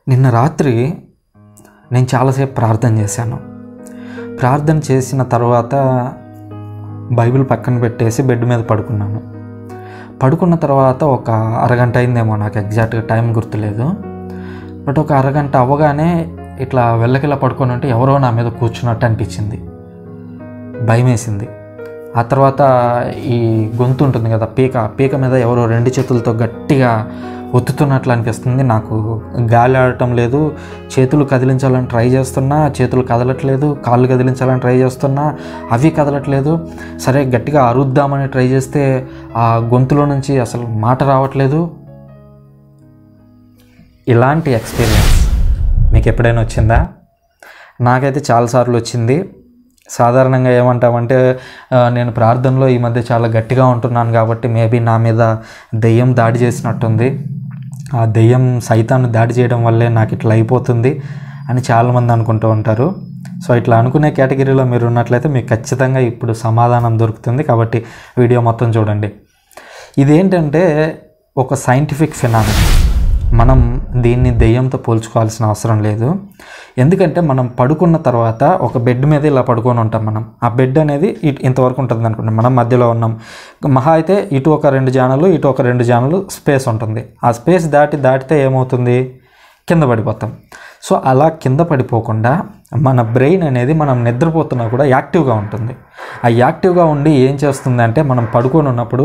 నిన్న రాత్రి నేను చాలాసేపు ప్రార్థన చేశాను ప్రార్థన చేసిన తర్వాత బైబిల్ పక్కన పెట్టేసి బెడ్ మీద పడుకున్నాను పడుకున్న తర్వాత ఒక అరగంట అయిందేమో నాకు ఎగ్జాక్ట్గా టైం గుర్తులేదు బట్ ఒక అరగంట అవ్వగానే ఇట్లా వెళ్ళకిలా పడుకొని ఉంటే ఎవరో నా మీద కూర్చున్నట్టు అనిపించింది భయం వేసింది ఆ తర్వాత ఈ గొంతు ఉంటుంది కదా పీక పీక మీద ఎవరో రెండు చేతులతో గట్టిగా ఒత్తుతున్నట్లు అనిపిస్తుంది నాకు గాలి ఆడటం లేదు చేతులు కదిలించాలని ట్రై చేస్తున్నా చేతులు కదలట్లేదు కాళ్ళు కదిలించాలని ట్రై చేస్తున్నా అవి కదలట్లేదు సరే గట్టిగా అరుద్దామని ట్రై చేస్తే ఆ గొంతులో నుంచి అసలు మాట రావట్లేదు ఇలాంటి ఎక్స్పీరియన్స్ మీకు ఎప్పుడైనా వచ్చిందా నాకైతే చాలాసార్లు వచ్చింది సాధారణంగా ఏమంటామంటే ఆ, నేను ప్రార్థనలో ఈ మధ్య చాలా గట్టిగా ఉంటున్నాను కాబట్టి మేబీ నా మీద దెయ్యం దాడి చేసినట్టుంది ఆ దెయ్యం సైతాన్ని దాడి చేయడం వల్లే నాకు ఇట్లా అయిపోతుంది అని చాలామంది అనుకుంటూ ఉంటారు సో ఇట్లా అనుకునే కేటగిరీలో మీరు ఉన్నట్లయితే మీకు ఖచ్చితంగా ఇప్పుడు సమాధానం దొరుకుతుంది కాబట్టి వీడియో మొత్తం చూడండి ఇదేంటంటే ఒక సైంటిఫిక్ ఫినామినా మనం దీన్ని దెయ్యంతో పోల్చుకోవాల్సిన అవసరం లేదు ఎందుకంటే మనం పడుకున్న తర్వాత ఒక బెడ్ మీద ఇలా పడుకొని ఉంటాం మనం ఆ బెడ్ అనేది ఇటు ఇంతవరకు ఉంటుంది అనుకుంటాం మనం మధ్యలో ఉన్నాం మహా అయితే ఇటు ఒక రెండు జానలు ఇటు ఒక రెండు జానలు స్పేస్ ఉంటుంది ఆ స్పేస్ దాటి దాటితే ఏమవుతుంది కింద పడిపోతాం సో అలా కింద పడిపోకుండా మన బ్రెయిన్ అనేది మనం నిద్రపోతున్నా కూడా యాక్టివ్గా ఉంటుంది ఆ యాక్టివ్గా ఉండి ఏం చేస్తుంది అంటే మనం పడుకొని ఉన్నప్పుడు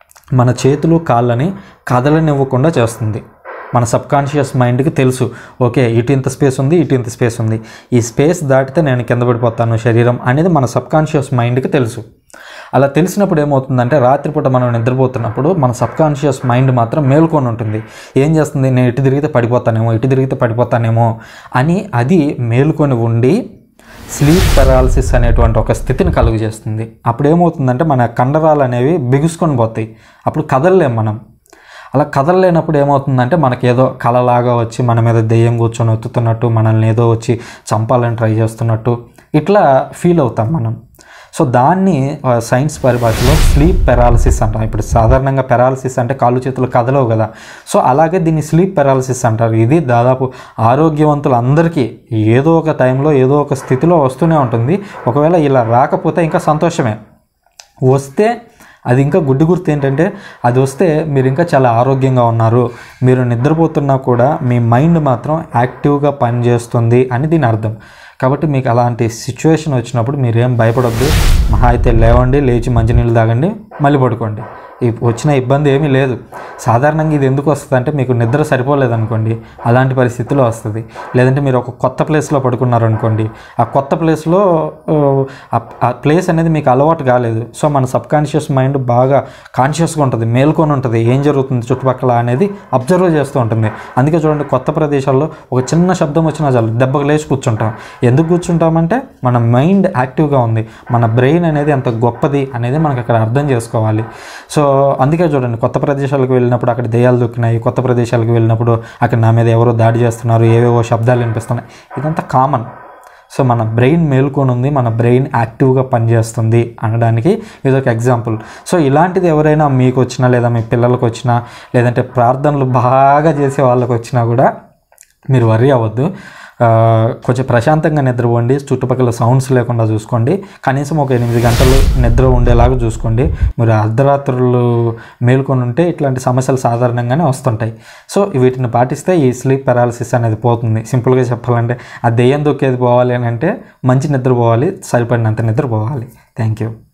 మన చేతులు కాళ్ళని కదలనివ్వకుండా చేస్తుంది మన సబ్కాన్షియస్ మైండ్కి తెలుసు ఓకే ఇటు ఇంత స్పేస్ ఉంది ఇటు ఇంత స్పేస్ ఉంది ఈ స్పేస్ దాటితే నేను కింద పడిపోతాను శరీరం అనేది మన సబ్కాన్షియస్ మైండ్కి తెలుసు అలా తెలిసినప్పుడు ఏమవుతుందంటే రాత్రిపూట మనం నిద్రపోతున్నప్పుడు మన సబ్కాన్షియస్ మైండ్ మాత్రం మేల్కొని ఉంటుంది ఏం చేస్తుంది నేను ఇటు తిరిగితే పడిపోతానేమో ఇటు తిరిగితే పడిపోతానేమో అని అది మేల్కొని ఉండి స్లీప్ పెరాలసిస్ అనేటువంటి ఒక స్థితిని కలుగు చేస్తుంది అప్పుడు ఏమవుతుందంటే మన కండరాలు అనేవి బిగుసుకొని పోతాయి అప్పుడు కదలలేం మనం అలా కదలలేనప్పుడు ఏమవుతుందంటే మనకి ఏదో కలలాగా వచ్చి మన మీద దెయ్యం కూర్చొని ఒత్తుతున్నట్టు మనల్ని ఏదో వచ్చి చంపాలని ట్రై చేస్తున్నట్టు ఇట్లా ఫీల్ అవుతాం మనం సో దాన్ని ఆ, సైన్స్ పరిభాషలో స్లీప్ పెరాలసిస్ అంటాం ఇప్పుడు సాధారణంగా పెరాలసిస్ అంటే కాళ్ళు చేతులు కదలవు కదా సో అలాగే దీన్ని స్లీప్ పెరాలసిస్ అంటారు ఇది దాదాపు ఆరోగ్యవంతులందరికీ ఏదో ఒక టైంలో ఏదో ఒక స్థితిలో వస్తూనే ఉంటుంది ఒకవేళ ఇలా రాకపోతే ఇంకా సంతోషమే వస్తే అది ఇంకా గుడ్డి గుర్తు ఏంటంటే అది వస్తే మీరు ఇంకా చాలా ఆరోగ్యంగా ఉన్నారు మీరు నిద్రపోతున్నా కూడా మీ మైండ్ మాత్రం యాక్టివ్గా పనిచేస్తుంది అని దీని అర్థం కాబట్టి మీకు అలాంటి సిచ్యువేషన్ వచ్చినప్పుడు మీరేం భయపడొద్దు మహా అయితే లేవండి లేచి మంచినీళ్ళు తాగండి మళ్ళీ పడుకోండి ఈ వచ్చిన ఇబ్బంది ఏమీ లేదు సాధారణంగా ఇది ఎందుకు వస్తుంది అంటే మీకు నిద్ర సరిపోలేదు అనుకోండి అలాంటి పరిస్థితిలో వస్తుంది లేదంటే మీరు ఒక కొత్త ప్లేస్లో పడుకున్నారు అనుకోండి ఆ కొత్త ప్లేస్లో ఆ ప్లేస్ అనేది మీకు అలవాటు కాలేదు సో మన సబ్కాన్షియస్ మైండ్ బాగా కాన్షియస్గా ఉంటుంది మేల్కొని ఉంటుంది ఏం జరుగుతుంది చుట్టుపక్కల అనేది అబ్జర్వ్ చేస్తూ ఉంటుంది అందుకే చూడండి కొత్త ప్రదేశాల్లో ఒక చిన్న శబ్దం వచ్చినా చాలు దెబ్బకు లేచి కూర్చుంటాం ఎందుకు కూర్చుంటామంటే మన మైండ్ యాక్టివ్గా ఉంది మన బ్రెయిన్ అనేది ఎంత గొప్పది అనేది మనకు అక్కడ అర్థం చేసుకోవాలి సో అందుకే చూడండి కొత్త ప్రదేశాలకు వెళ్ళినప్పుడు అక్కడ దెయ్యాలు దొక్కినాయి కొత్త ప్రదేశాలకు వెళ్ళినప్పుడు అక్కడ నా మీద ఎవరో దాడి చేస్తున్నారు ఏవేవో శబ్దాలు వినిపిస్తున్నాయి ఇదంతా కామన్ సో మన బ్రెయిన్ మేల్కొని ఉంది మన బ్రెయిన్ యాక్టివ్గా పనిచేస్తుంది అనడానికి ఇది ఒక ఎగ్జాంపుల్ సో ఇలాంటిది ఎవరైనా మీకు వచ్చినా లేదా మీ పిల్లలకు వచ్చినా లేదంటే ప్రార్థనలు బాగా చేసే వాళ్ళకి వచ్చినా కూడా మీరు వర్రీ అవ్వద్దు ఆ, కొంచెం ప్రశాంతంగా నిద్రపోండి చుట్టుపక్కల సౌండ్స్ లేకుండా చూసుకోండి కనీసం ఒక ఎనిమిది గంటలు నిద్ర ఉండేలాగా చూసుకోండి మీరు అర్ధరాత్రులు మేల్కొని ఉంటే ఇట్లాంటి సమస్యలు సాధారణంగానే వస్తుంటాయి సో వీటిని పాటిస్తే ఈ స్లీప్ పెరాలసిస్ అనేది పోతుంది సింపుల్గా చెప్పాలంటే ఆ దెయ్యం దొక్కేది పోవాలి అని అంటే మంచి నిద్ర పోవాలి సరిపడినంత నిద్ర పోవాలి థ్యాంక్ యూ